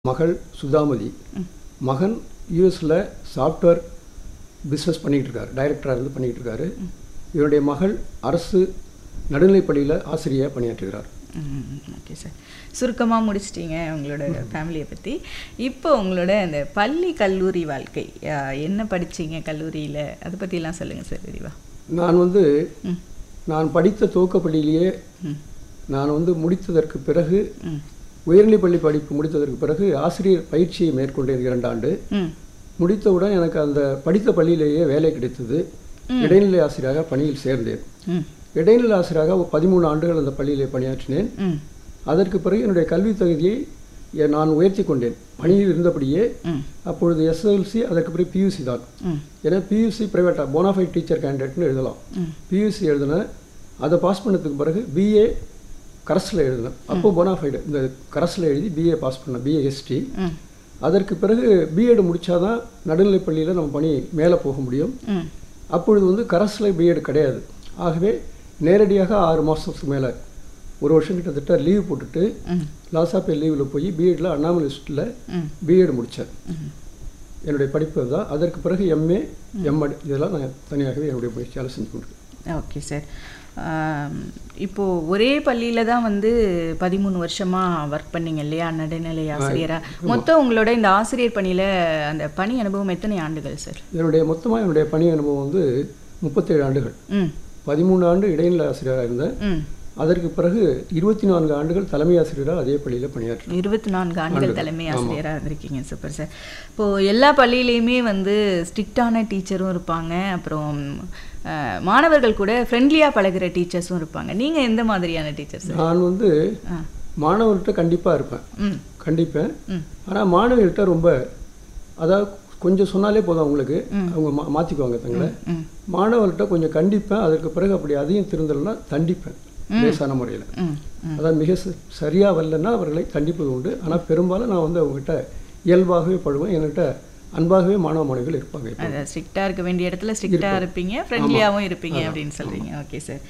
மகள் சுதாமதி மகன் யூஎஸில் சாஃப்ட்வேர் பிஸ்னஸ் பண்ணிகிட்டு இருக்காரு டைரக்டராக இருந்து பண்ணிகிட்டு இருக்காரு இவருடைய மகள் அரசு நடுநிலைப்பள்ளியில் ஆசிரியர் பணியாற்றுகிறார் ஓகே சார் சுருக்கமாக முடிச்சிட்டீங்க உங்களோட ஃபேமிலியை பற்றி இப்போ உங்களோட அந்த பள்ளி கல்லூரி வாழ்க்கை அஹ், என்ன படிச்சீங்க கல்லூரியில் அதை பற்றிலாம் சொல்லுங்கள் சார் விரிவா நான் வந்து ம் நான் படித்த துவக்கப்பள்ளியிலேயே ம் நான் வந்து முடித்ததற்கு பிறகு ம் உயர்நிலைப்பள்ளி படிப்பு முடித்ததற்கு பிறகு ஆசிரியர் பயிற்சியை மேற்கொண்டேன் இரண்டாண்டு ம் முடித்தவுடன் எனக்கு அந்த படித்த பள்ளியிலேயே வேலை கிடைத்தது இடைநிலை ஆசிரியராக பணியில் சேர்ந்தேன் ம் இடைநிலை ஆசிரியராக ஒரு பதிமூணு ஆண்டுகள் அந்த பள்ளியிலே பணியாற்றினேன் ம் அதற்கு பிறகு என்னுடைய கல்வி தகுதியை எ- நான் உயர்த்தி கொண்டேன் பணியில் இருந்தபடியே ம் அப்பொழுது எஸ்எல்சி அதற்கு பிறகு பியூசி தான் ம் ஏன்னா பியூசி ப்ரைவேட்டாக போனாஃபைட் டீச்சர் கேண்டிடேட்னு எழுதலாம் ம் பியூசி எழுதினேன் அதை பாஸ் பண்ணதுக்கு பிறகு பிஏ கரஸில் எழுதினேன் அப்போ போனாஃபைடு இந்த கரஸில் எழுதி பிஏ பாஸ் பண்ணேன் பிஏ ஹிஸ்ட்ரி ம் அதற்கு பிறகு பிஎட் முடித்தாதான் நடுநிலைப்பள்ளியில் நம்ம பணி மேலே போக முடியும் ம் அப்பொழுது வந்து கரஸில் பிஎட் கிடையாது ஆகவே நேரடியாக ஆறு மாதத்துக்கு மேலே ஒரு வருஷம் கிட்டத்தட்ட லீவ் போட்டுட்டு ம் லாசாப்பே லீவில் போய் பிஎட்டில் அண்ணாமலை யூனிவர்சிட்டியில் ம் பிஎட் முடித்தேன் ம் என்னுடைய படிப்பு தான் அதற்கு பிறகு எம்ஏ எம்எட் இதெல்லாம் நான் தனியாகவே என்னுடைய முயற்சியால் செஞ்சு கொண்டிருக்கேன் ஓகே சார் இப்போ ஒரே பள்ளியில தான் வந்து பதிமூணு வருஷமா ஒர்க் பண்ணீங்க இல்லையா நடுநிலை ஆசிரியரா மொத்தம் உங்களோட இந்த ஆசிரியர் பணியில அந்த பணி அனுபவம் எத்தனை ஆண்டுகள் சார் என்னுடைய மொத்தமாக என்னுடைய பணி அனுபவம் வந்து முப்பத்தேழு ஆண்டுகள் ம் பதிமூணு ஆண்டு இடைநிலை ஆசிரியராக இருந்தேன் ம் அதற்கு பிறகு இருபத்தி நான்கு ஆண்டுகள் தலைமை ஆசிரியராக அதே பள்ளியில் பணியாற்றினேன் இருபத்தி நான்கு ஆண்டுகள் தலைமை ஆசிரியராக இருந்திருக்கீங்க சூப்பர் சார் இப்போ எல்லா பள்ளியிலையுமே வந்து ஸ்ட்ரிக்டான டீச்சரும் இருப்பாங்க அப்புறம் அஹ், மாணவர்கள் கூட ஃப்ரெண்ட்லியாக பழகுற டீச்சர்ஸும் இருப்பாங்க நீங்க எந்த மாதிரியான டீச்சர் சார் நான் வந்து ஆ மாணவர்கிட்ட கண்டிப்பாக இருப்பேன் ம் கண்டிப்பேன் ம் ஆனால் மாணவிகள்கிட்ட ரொம்ப அதாவது கொஞ்சம் சொன்னாலே போதும் அவங்களுக்கு அவங்க மா மாற்றிக்குவாங்க தங்களை ம் மாணவர்கிட்ட கொஞ்சம் கண்டிப்பேன் அதற்கு பிறகு அப்படி அதையும் திருந்தலைன்னா தண்டிப்பேன் லேசான முறையில் ம் அதான் மிக ச- சரியா வரலன்னா அவர்களை தண்டிப்பது உண்டு ஆனால் பெரும்பாலும் நான் வந்து அவங்ககிட்ட இயல்பாகவே பழுவேன் என்கிட்ட அன்பாகவே மாணவ மாணவிகள் இருப்பாங்க இப்போ அதான் ஸ்ட்ரிக்டாக இருக்க வேண்டிய இடத்துல ஸ்ட்ரிக்டாக இருப்பீங்க ஃப்ரெண்ட்லியாகவும் இருப்பீங்க அப்படின்னு சொல்கிறீங்க ஓகே சார்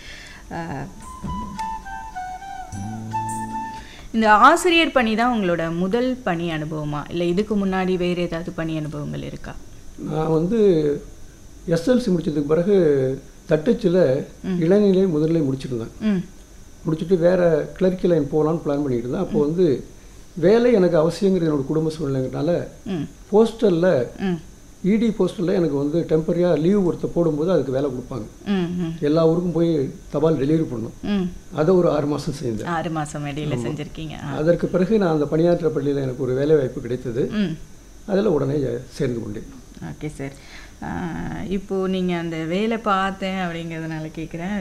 இந்த ஆசிரியர் பணி தான் உங்களோட முதல் பணி அனுபவமா இல்லை இதுக்கு முன்னாடி வேறு ஏதாவது பணி அனுபவங்கள் இருக்கா நான் வந்து எஸ்எல்சி முடிச்சதுக்கு பிறகு தட்டச்சில் இளநிலை முதல்நிலை முடிச்சிருந்தேன் ம் முடிச்சுட்டு வேறு கிளர்க்கி லைன் போகலான்னு பிளான் பண்ணிட்டு இருந்தேன் அப்போ வந்து வேலை எனக்கு அவசியங்கிறது என்னோட குடும்ப சூழ்நிலைங்கிறனால ம் போஸ்டலில் ம் இடி போஸ்டலில் எனக்கு வந்து டெம்பரரியாக லீவ் ஒருத்த போடும்போது அதுக்கு வேலை கொடுப்பாங்க ம் ம் எல்லா ஊருக்கும் போய் தபால் டெலிவரி பண்ணணும் ம் அதை ஒரு ஆறு மாதம் செஞ்சேன் ஆறு மாதம் இடையில செஞ்சுருக்கீங்க ஆ. அதற்கு பிறகு நான் அந்த பணியாற்ற பள்ளியில் எனக்கு ஒரு வேலை வாய்ப்பு கிடைத்தது ம் அதில் உடனே சேர்ந்து கொண்டேன் ஓகே சார் இப்போது நீங்கள் அந்த வேலை பார்த்தேன் அப்படிங்கிறதுனால கேட்குறேன்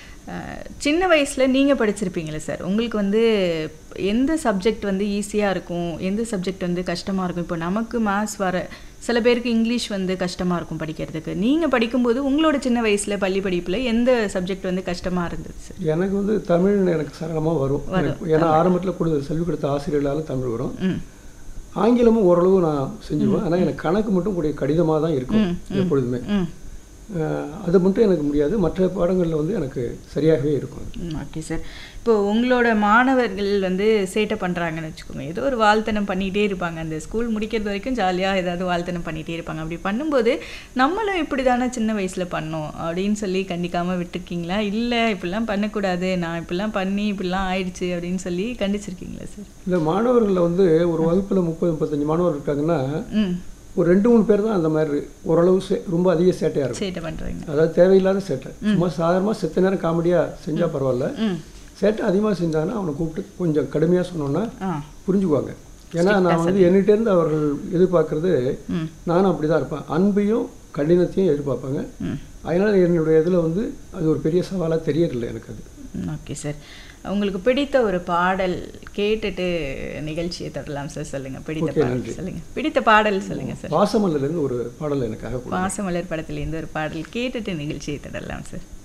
சின்ன வயசில் நீங்கள் படிச்சிருப்பீங்களே சார் உங்களுக்கு வந்து எந்த சப்ஜெக்ட் வந்து ஈஸியாக இருக்கும் எந்த சப்ஜெக்ட் வந்து கஷ்டமாக இருக்கும் இப்போ நமக்கு மேத்ஸ் வர சில பேருக்கு இங்கிலீஷ் வந்து கஷ்டமாக இருக்கும் படிக்கிறதுக்கு நீங்கள் படிக்கும்போது உங்களோட சின்ன வயசில் பள்ளி படிப்பில் எந்த சப்ஜெக்ட் வந்து கஷ்டமாக இருந்தது சார் எனக்கு வந்து தமிழ் எனக்கு சரளமாக வரும் எனக்கு- ஏன்னா ஆரம்பத்தில் கொடுத்த சொல்லிக் கொடுத்த ஆசிரியர்களால் தமிழ் வரும் ம் ஆங்கிலமும் ஓரளவு நான் செஞ்சுவேன் ஆனால் எனக்கு கணக்கு மட்டும் கூடிய கடினமாக தான் இருக்கும் எப்பொழுதுமே ம் அஹ், அது மட்டும் எனக்கு முடியாது மற்ற பாடங்களில் வந்து எனக்கு சரியாகவே இருக்கும் அது. ம், ஓகே சார் இப்போ உங்களோட மாணவர்கள் வந்து சேட்டை பண்ணுறாங்கன்னு வச்சுக்கோங்க ஏதோ ஒரு வாழ்த்தனம் பண்ணிகிட்டே இருப்பாங்க அந்த ஸ்கூல் முடிக்கிறது வரைக்கும் ஜாலியாக ஏதாவது வாழ்த்தனம் பண்ணிகிட்டே இருப்பாங்க அப்படி பண்ணும்போது நம்மளும் இப்படி தானே சின்ன வயசில் பண்ணோம் அப்படின்னு சொல்லி கண்டிக்காமல் விட்டுருக்கீங்களா இல்லை இப்படிலாம் பண்ணக்கூடாது நான் இப்படிலாம் பண்ணி இப்படிலாம் ஆயிடுச்சு அப்படின்னு சொல்லி கண்டிச்சிருக்கீங்களா சார் இல்லை மாணவர்களில் வந்து ஒரு வகுப்பில் முப்பது முப்பத்தஞ்சு மாணவர் இருக்காங்கன்னா ம் ஒரு ரெண்டு மூணு பேர் தான் அந்த மாதிரி ஓரளவு சே- ரொம்ப அதிக சேட்டையாக இருக்கும் சேட்டை பண்ணுறீங்க அதாவது தேவையில்லாத சேட்டை சும்மா சாதாரணமாக செத்த நேரம் காமெடியாக செஞ்சால் பரவாயில்ல ம் சேட்டை அதிகமாக செஞ்சாங்கன்னா அவனை கூப்பிட்டு கொஞ்சம் கடுமையாக சொன்னோன்னா ஆ புரிஞ்சுக்குவாங்க ஏன்னா நான் வந்து என்கிட்டேருந்து அவர்கள் எதிர்பார்க்கறது ம் நானும் அப்படி தான் இருப்பேன் அன்பையும் கடினத்தையும் எதிர்பார்ப்பாங்க ம் அதனால் என்னுடைய இதில் வந்து அது ஒரு பெரிய சவாலாக தெரியறதில்ல எனக்கு அது ஓகே சார் உங்களுக்கு பிடித்த ஒரு பாடல் கேட்டுட்டு நிகழ்ச்சியை தொடரலாம் சார் சொல்லுங்க பிடித்த பாடல் சொல்லுங்க பிடித்த பாடல் சொல்லுங்க சார் பாசமல்லிலேருந்து ஒரு பாடல் எனக்காக கொடு. பாசமலர் படத்துலேருந்து ஒரு பாடல் கேட்டுட்டு நிகழ்ச்சியை தொடரலாம் சார்